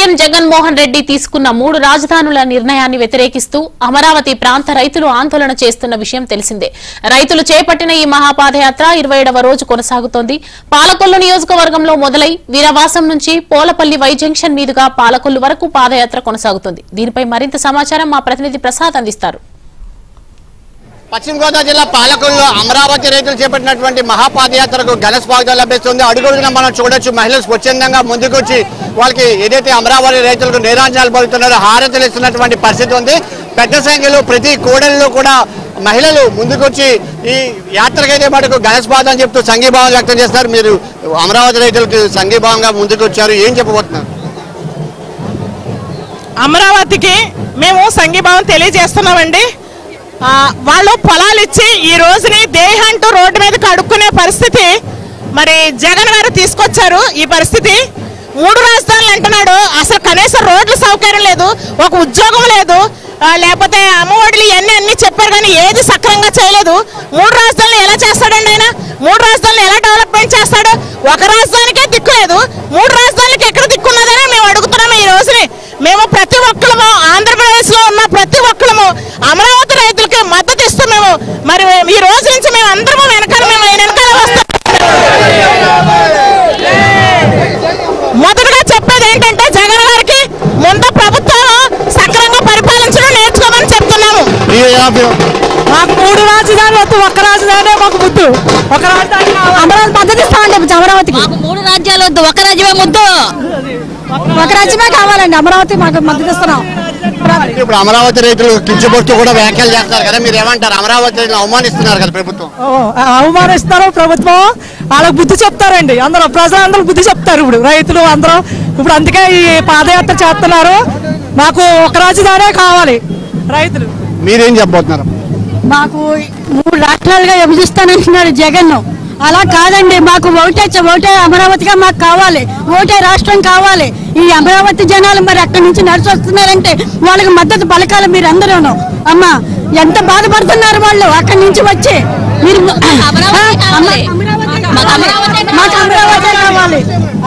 CM Jaganmohan Reddy తీసుకున్న మూడు రాజధానుల నిర్ణయాన్ని వ్యతిరేకిస్తూ అమరావతి ప్రాంత రైతులు ఆందోళన చేస్తున్న విషయం తెలిసిందే రైతులు చేపట్టిన ఈ మహాపాదయాత్ర ఇరవై రోజు కొనసాగుతోంది పాలకొల్లు నియోజకవర్గంలో మొదలై వీరవాసం నుంచి పోలపల్లి వై జంక్షన్ మీదుగా పాలకొల్లు వరకు పాదయాత్ర కొనసాగుతుంది దీనిపై మరింత సమాచారం మా ప్రతినిధి ప్రసాద్ అందిస్తారు పశ్చిమ గోదావరి జిల్లా పాలకుల్లో అమరావతి రైతులు చేపట్టినటువంటి మహాపాదయాత్రకు ఘన స్వాగతం లభిస్తుంది అడుగుడుగున మనం చూడొచ్చు మహిళలు స్వచ్ఛందంగా ముందుకొచ్చి వాళ్ళకి ఏదైతే అమరావతి రైతులకు నీరాంజనాలు పలుకుతున్నారో హారతలు ఇస్తున్నటువంటి పరిస్థితి ఉంది పెద్ద సంఖ్యలో ప్రతి కూడలిలో కూడా మహిళలు ముందుకొచ్చి ఈ యాత్రకైతే మటుకు ఘన స్వాగతం చెప్తూ సంఘీభావం వ్యక్తం చేస్తారు మీరు అమరావతి రైతులకు సంఘీభావంగా ముందుకు వచ్చారు ఏం చెప్పబోతున్నారు అమరావతికి మేము సంఘీభావం తెలియజేస్తున్నామండి ఆ, వాళ్ళు పొలాలు ఇచ్చి ఈ రోజుని దేహంటూ రోడ్డు మీదకి అడుక్కునే పరిస్థితి మరి జగన్ గారు తీసుకొచ్చారు ఈ పరిస్థితి మూడు రాజధానులు అంటున్నాడు అసలు కనీసం రోడ్ల సౌకర్యం లేదు ఒక ఉద్యోగం లేదు ఆ, లేకపోతే అమ్మఒడిలు ఇవన్నీ అన్ని చెప్పారు కానీ ఏది సక్రంగా చేయలేదు మూడు రాజధానులు ఎలా చేస్తాడండి ఆయన మూడు రాజధానులు ఎలా డెవలప్మెంట్ చేస్తాడు ఒక రాజధానికే దిక్కు లేదు మూడు రాజధానులకి ఎక్కడ దిక్కున్నదని మేము అడుగుతున్నాము ఈ రోజుని మేము ప్రతి ఒక్కరము ఆంధ్రప్రదేశ్ లో ఉన్న ప్రతి ఒక్కరము అమరావతి రైతులకి మద్దతు ఇస్తూ మేము మరి ఈ రోజు నుంచి మేము అందరము వెనకాల మేము ఆయన వెనకాల వస్తాం మొదటగా చెప్పేది ఏంటంటే జగన్ గారికి ముందు ప్రభుత్వం సక్రంగా పరిపాలించడం నేర్చుకోమని చెప్తున్నాము మీరు ఎలా ఫీల్- మాకు మూడు రాజధానులు వద్దు ఒక్క రాజధాని మాకు ముద్దు ఒక రాజధాని అమరావతి మద్దతు ఇస్తామండి అమరావతికి మాకు మూడు రాజ్యాలు వద్దు ఒక రాజ్యమే ముద్దు ఒక రాజ్యమే కావాలండి అమరావతి మాకు మద్దతు ఇస్తున్నాం ఇప్పుడు అమరావతి రైతులు కించబడుతూ కూడా వ్యాఖ్యలు చేస్తారు కదా మీరు ఏమంటారు అమరావతి రైతులు అవమానిస్తున్నారు కదా ప్రభుత్వం అవమానిస్తారు ప్రభుత్వం వాళ్ళకి బుద్ధి చెప్తారండి అందరూ ప్రజలందరూ బుద్ధి చెప్తారు ఇప్పుడు రైతులు అందరూ ఇప్పుడు అందుకే ఈ పాదయాత్ర చేస్తున్నారు మాకు ఒక రాజధానే కావాలి రైతులు మీరేం చెప్పబోతున్నారు మాకు మూడు రాష్ట్రాలుగా విభజిస్తానంటున్నాడు జగన్ అలా కాదండి మాకు ఒకటే చ- ఒకటే అమరావతిగా మాకు కావాలి ఒకటే రాష్ట్రం కావాలి ఈ అమరావతి జనాలు మరి అక్కడి నుంచి నడిచి వస్తున్నారంటే వాళ్ళకి మద్దతు పలకాలి మీరు అందరూను అమ్మా ఎంత బాధపడుతున్నారు వాళ్ళు అక్కడి నుంచి వచ్చి మీరు అమరావతి ఆ, కావాలి. అమరావతి మాకు అమరావతి మాకు అమరావతి కావాలి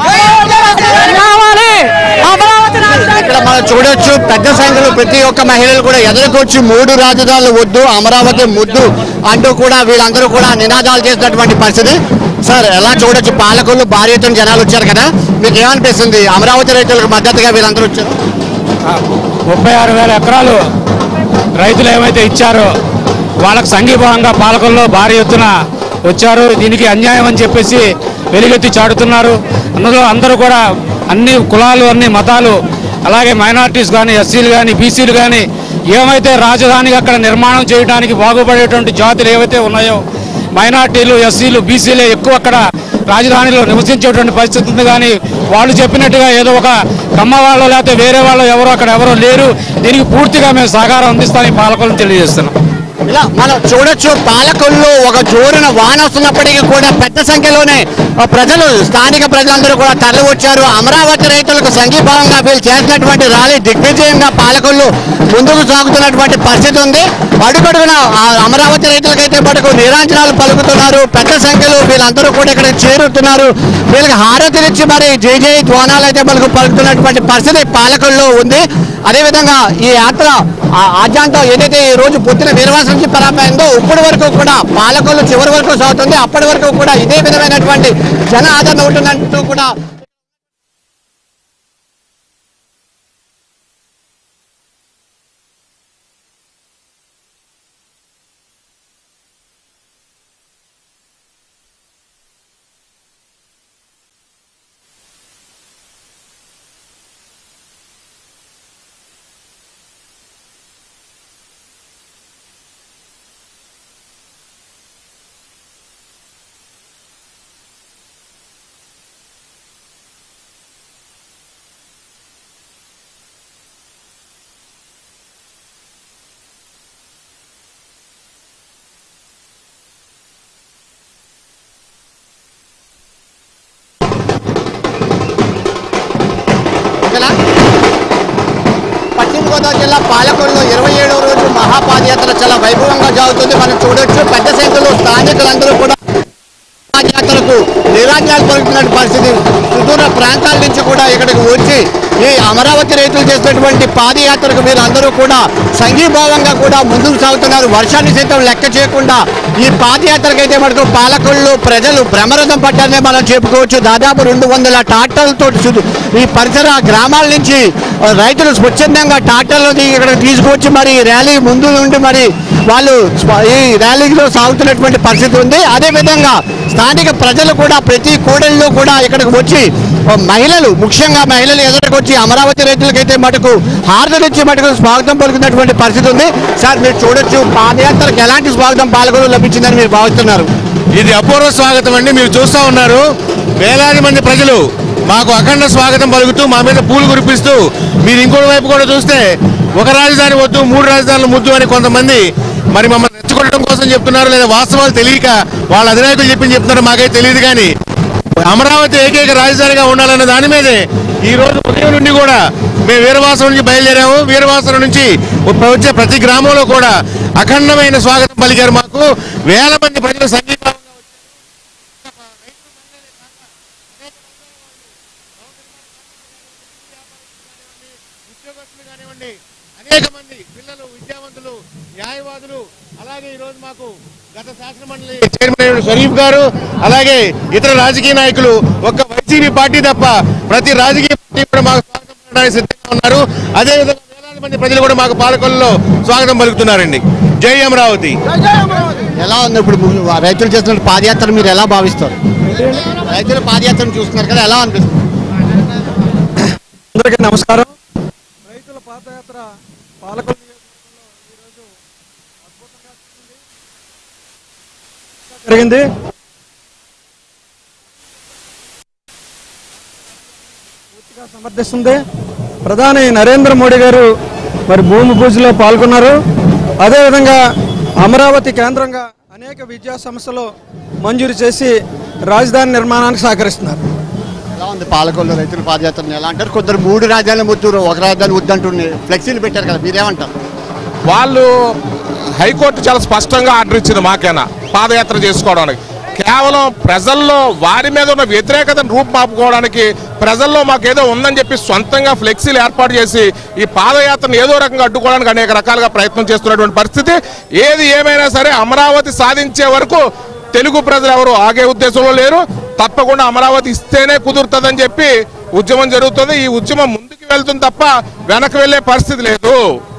కావాలి అమరావతి రాజధాని ఇక్కడ మనం చూడొచ్చు పెద్ద సంఖ్యలో ప్రతి ఒక్క మహిళలు కూడా ఎదుర్కొచ్చి మూడు రాజధానులు వద్దు అమరావతి ముద్దు అంటూ కూడా వీళ్ళందరూ కూడా నినాదాలు చేసినటువంటి పరిస్థితి సార్ ఎలా చూడొచ్చు పాలకులు భారీ ఎత్తున జనాలు వచ్చారు కదా మీకు ఏమనిపిస్తుంది అమరావతి రైతులకు మద్దతుగా వీళ్ళందరూ వచ్చారు ముప్పై ఆరు వేల ఎకరాలు రైతులు ఏమైతే ఇచ్చారో వాళ్ళకు సంఘీభావంగా పాలకుల్లో భారీ ఎత్తున వచ్చారు దీనికి అన్యాయం అని చెప్పేసి వెలుగెత్తి చాటుతున్నారు అందులో అందరూ కూడా అన్ని కులాలు అన్ని మతాలు అలాగే మైనారిటీస్ కానీ ఎస్సీలు కానీ బీసీలు కానీ ఏమైతే రాజధానిగా అక్కడ నిర్మాణం చేయడానికి బాగుపడేటువంటి జాతులు ఏవైతే ఉన్నాయో మైనార్టీలు ఎస్సీలు బీసీలే ఎక్కువ అక్కడ రాజధానిలో నివసించేటువంటి పరిస్థితి ఉంది కానీ వాళ్ళు చెప్పినట్టుగా ఏదో ఒక కమ్మ వాళ్ళు లేకపోతే వేరే వాళ్ళు ఎవరో అక్కడ ఎవరో లేరు దీనికి పూర్తిగా మేము సహకారం అందిస్తామని పాలకులను తెలియజేస్తున్నాం ఇలా మనం చూడొచ్చు పాలకుల్లో ఒక జోరున వాన వస్తున్నప్పటికీ కూడా పెద్ద సంఖ్యలోనే ఆ, ప్రజలు స్థానిక ప్రజలందరూ కూడా తరలి వచ్చారు అమరావతి రైతులకు సంఘీభావంగా వీళ్ళు చేసినటువంటి ర్యాలీ దిగ్విజయంగా పాలకులు ముందుకు సాగుతున్నటువంటి పరిస్థితి ఉంది అడుగడుగున ఆ అమరావతి రైతులకైతే మటుకు నీరాంజనాలు పలుకుతున్నారు పెద్ద సంఖ్యలో వీళ్ళందరూ కూడా ఇక్కడ చేరుతున్నారు వీళ్ళకి హారతినిచ్చి మరి జై జై ధ్వానాలు అయితే మనకు పలుకుతున్నటువంటి పరిస్థితి పాలకుల్లో ఉంది అదేవిధంగా ఈ యాత్ర ఆ ఆద్యాంతం ఏదైతే ఈ రోజు పొద్దున వీరవాసం నుంచి ప్రారంభమైందో ఇప్పటి వరకు కూడా పాలకులు చివరి వరకు సాగుతుంది అప్పటి వరకు కూడా ఇదే విధమైనటువంటి జన ఆదరణ ఉంటుందంటూ కూడా ఓకేనా? పశ్చిమ గోదావరి జిల్లా పాలకొండలో ఇరవై ఏడవ రోజు మహాపాదయాత్ర చాలా వైభవంగా జరుగుతుంది మనం చూడొచ్చు పెద్ద సంఖ్యలో స్థానికులందరూ కూడా పాదయాత్రకు నిరా నీరాజ్యాలు పలుకుతున్న పరిస్థితి సుదూర ప్రాంతాల నుంచి కూడా ఇక్కడికి వచ్చి ఈ అమరావతి రైతులు చేసినటువంటి పాదయాత్రకు మీరు అందరూ కూడా సంఘీభావంగా కూడా ముందుకు సాగుతున్నారు వర్షాన్ని సైతం లెక్క చేయకుండా ఈ పాదయాత్రకు అయితే మనకు పాలకులు ప్రజలు బ్రహ్మరథం పట్టారనే మనం చెప్పుకోవచ్చు దాదాపు రెండు వందల ట్రాక్టర్లతో చుట్టూ ఈ పరిసర గ్రామాల నుంచి ఆ, రైతులు స్వచ్ఛందంగా ట్రాక్టర్లు ఇక్కడ తీసుకొచ్చి మరి ఈ ర్యాలీ ముందు నుండి మరి వాళ్ళు స్వ- ఈ ర్యాలీలో సాగుతున్నటువంటి పరిస్థితి ఉంది అదేవిధంగా స్థానిక ప్రజలు కూడా ప్రతి కూడలిలో కూడా ఇక్కడికి వచ్చి ఆ, మహిళలు ముఖ్యంగా మహిళలు ఎదురుకు వచ్చి అమరావతి రైతులకైతే మటుకు హారతనిచ్చి మటుకు స్వాగతం పలుకుతున్నటువంటి పరిస్థితి ఉంది సార్ మీరు చూడొచ్చు పాదయాత్రకు ఎలాంటి స్వాగతం పాల్గొన లభించిందని మీరు భావిస్తున్నారు ఇది అపూర్వ స్వాగతం అండి మీరు చూస్తూ ఉన్నారు వేలాది మంది ప్రజలు మాకు అఖండ స్వాగతం పలుకుతూ మా మీద పూలు కురిపిస్తూ మీరు ఇంకోటి వైపు కూడా చూస్తే ఒక రాజధాని వద్దు మూడు రాజధానులు ముద్దు అని కొంతమంది మరి మమ్మల్ని రెచ్చగొట్టడం కోసం చెప్తున్నారు లేదా వాస్తవాలు తెలియక వాళ్ళ అధినాయకులు చెప్పింది చెప్తున్నారు మాకైతే తెలియదు కానీ అమరావతి ఏకైక రాజధానిగా ఉండాలన్న దాని మీదే ఈ రోజు ఉదయం నుండి కూడా మేము వీరవాసం నుంచి బయలుదేరాము వీరవాసం నుంచి వచ్చే ప్రతి గ్రామంలో కూడా అఖండమైన స్వాగతం పలికారు మాకు వేల మంది ప్రజలు సంగీతం ఉద్యోగస్తులు కానివ్వండి అనేక మంది పిల్లలు విద్యావంతులు న్యాయవాదులు అలాగే ఈ రోజు మాకు గత శాసన మండలి చైర్మన్ అయిన షరీఫ్ గారు అలాగే ఇతర రాజకీయ నాయకులు ఒక్క వైసీపీ పార్టీ తప్ప ప్రతి రాజకీయ పార్టీ కూడా మాకు స్వాగతం పలకడానికి సిద్ధంగా ఉన్నారు అదే విధంగా వేలాది మంది ప్రజలు కూడా మాకు పాలకొల్లో స్వాగతం పలుకుతున్నారండి జై అమరావతి ఎలా ఉంది ఇప్పుడు ము- రైతులు చేస్తున్న పాదయాత్ర మీరు ఎలా భావిస్తారు రైతుల పాదయాత్రను చూస్తున్నారు కదా ఎలా అనిపిస్తుంది అందరికీ నమస్కారం రైతుల పాదయాత్ర పాలకొల్లు నియోజకవర్గంలో ఈరోజు అద్భుతంగా జరిగింది పూర్తిగా సమర్థిస్తుంది ప్రధాని నరేంద్ర మోడీ గారు మరి భూమి పూజలో పాల్గొన్నారు అదేవిధంగా అమరావతి కేంద్రంగా అనేక విద్యా సంస్థలు మంజూరు చేసి రాజధాని నిర్మాణానికి సహకరిస్తున్నారు ఎలా ఉంది పాలకొల్లు రైతుల పాదయాత్రను ఎలా అంటారు కొందరు మూడు రాజధానులు ముద్దురు ఒక రాజధాని వద్దంటుంది ఫ్లెక్సీలు పెట్టారు కదా మీరేమంటారు వాళ్ళు హైకోర్టు చాలా స్పష్టంగా ఆర్డర్ ఇచ్చింది మాకైనా పాదయాత్ర చేసుకోవడానికి కేవలం ప్రజల్లో వారి మీద ఉన్న వ్యతిరేకతను రూపుమాపుకోవడానికి ప్రజల్లో మాకేదో ఉందని చెప్పి సొంతంగా ఫ్లెక్సీలు ఏర్పాటు చేసి ఈ పాదయాత్రను ఏదో రకంగా అడ్డుకోవడానికి అనేక రకాలుగా ప్రయత్నం చేస్తున్నటువంటి పరిస్థితి ఏది ఏమైనా సరే అమరావతి సాధించే వరకు తెలుగు ప్రజలు ఎవరు ఆగే ఉద్దేశంలో లేరు తప్పకుండా అమరావతి ఇస్తేనే కుదురుతుందని చెప్పి ఉద్యమం జరుగుతుంది ఈ ఉద్యమం ముందుకు వెళ్తుంది తప్ప వెనక్కి వెళ్ళే పరిస్థితి లేదు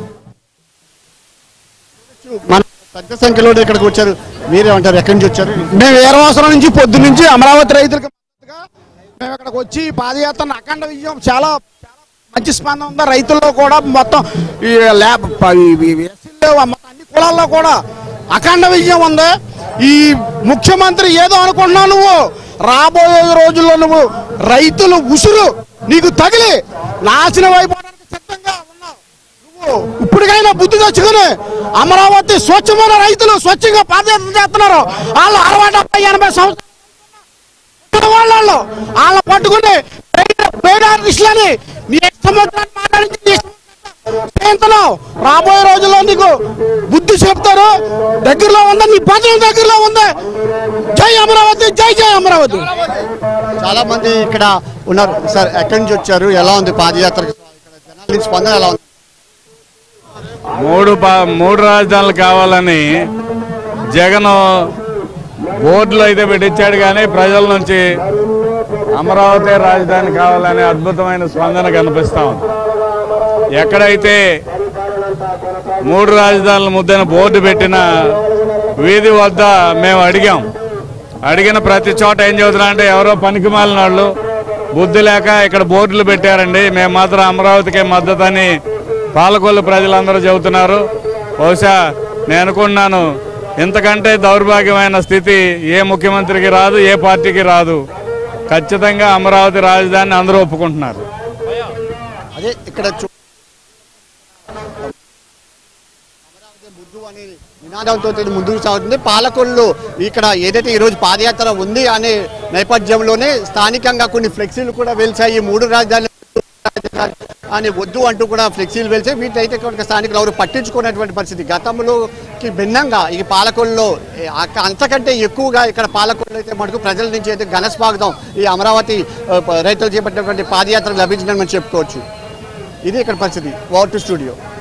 మన పెద్ద సంఖ్యలో ఇక్కడికి వచ్చారు మీరేమంటారు ఎక్కడి నుంచి వచ్చారు మేము వీరవాసరం నుంచి పొద్దు నుంచి అమరావతి రైతులకు మద్దతుగా మేము ఇక్కడికి వచ్చి ఈ పాదయాత్ర అఖండ విజయం చాలా చాలా మంచి స్పందన ఉంది రైతుల్లో కూడా మొత్తం ఈ ల్యాబ్ ప- ఈ- ఈ ఎస్సీల్లో మొత్తం అన్ని కులాల్లో కూడా అఖండ విజయం ఉంది ఈ ముఖ్యమంత్రి ఏదో అనుకుంటున్నావు నువ్వు రాబోయే రోజుల్లో నువ్వు రైతులు ఉసురు నీకు తగిలి నాశనం అయిపోవడానికి సిద్ధంగా ఉన్నావు నువ్వు ఇప్పటికైనా బుద్ధి తెచ్చుకుని అమరావతి స్వచ్ఛమైన రైతులు స్వచ్ఛంగా పాదయాత్ర చేస్తున్నారు వాళ్ళు అరవై డెబ్బై ఎనభై సంవత్సరాలు వాళ్ళు వాళ్ళ పట్టుకుని పేద ఆర్టిస్టులని నీ సముద్రాన్ని మాట్లాడించి నీ ఇష్టం వచ్చినట్టు చేయించున్నావు. రాబోయే రోజుల్లో నీకు బుద్ధి చెప్తారు దగ్గరలో ఉంది నీ పదవి దగ్గరలో ఉంది జై అమరావతి జై జై అమరావతి చాలా మంది ఇక్కడ ఉన్నారు సార్ ఎక్కడి నుంచి వచ్చారు ఎలా ఉంది పాదయాత్రకు ఇక్కడ జనాల నుంచి స్పందన ఎలా ఉంది మూడు పా- మూడు రాజధానులు కావాలని జగన్ బోర్డులో అయితే పెట్టించాడు కానీ ప్రజల నుంచి అమరావతి రాజధాని కావాలనే అద్భుతమైన స్పందన కనిపిస్తా ఉంది ఎక్కడైతే మూడు రాజధానుల ముద్దన బోర్డు పెట్టిన వీధి వద్ద మేము అడిగాం అడిగిన ప్రతి చోట ఏం చెబుతున్నా అంటే ఎవరో పనికి మాలిన వాళ్ళు బుద్ధి లేక ఇక్కడ బోర్డులు పెట్టారండి మేము మాత్రం అమరావతికే మద్దతు అని పాలకొల్లు ప్రజలందరూ చెబుతున్నారు బహుశా నేను అనుకున్నాను ఇంతకంటే దౌర్భాగ్యమైన స్థితి ఏ ముఖ్యమంత్రికి రాదు ఏ పార్టీకి రాదు ఖచ్చితంగా అమరావతి రాజధానిని అందరూ ఒప్పుకుంటున్నారు అదే ఇక్కడ చూ- అమరావతి ముద్దు అనే నినాదంతో ఇది ముందుకు సాగుతుంది పాలకొల్లు ఇక్కడ ఏదైతే ఈ రోజు పాదయాత్ర ఉంది అనే నేపథ్యంలోనే స్థానికంగా కొన్ని ఫ్లెక్సీలు కూడా వెలిసాయి మూడు రాజధానులు అని వద్దు అంటూ కూడా ఫ్లెక్సీలు వెలిసాయి వీటైతే కనుక స్థానికులు ఎవరు పట్టించుకున్నటువంటి పరిస్థితి గతంలో కి భిన్నంగా ఈ పాలకొల్లో ఏ, అక్క- అంతకంటే ఎక్కువగా ఇక్కడ పాలకొల్లు అయితే మటుకు ప్రజల నుంచి అయితే ఘన స్వాగతం ఈ అమరావతి ఆ, ప- రైతులు చేపట్టినటువంటి పాదయాత్ర లభించిందని మనం చెప్పుకోవచ్చు ఇది ఇక్కడ పరిస్థితి వార్ టు స్టూడియో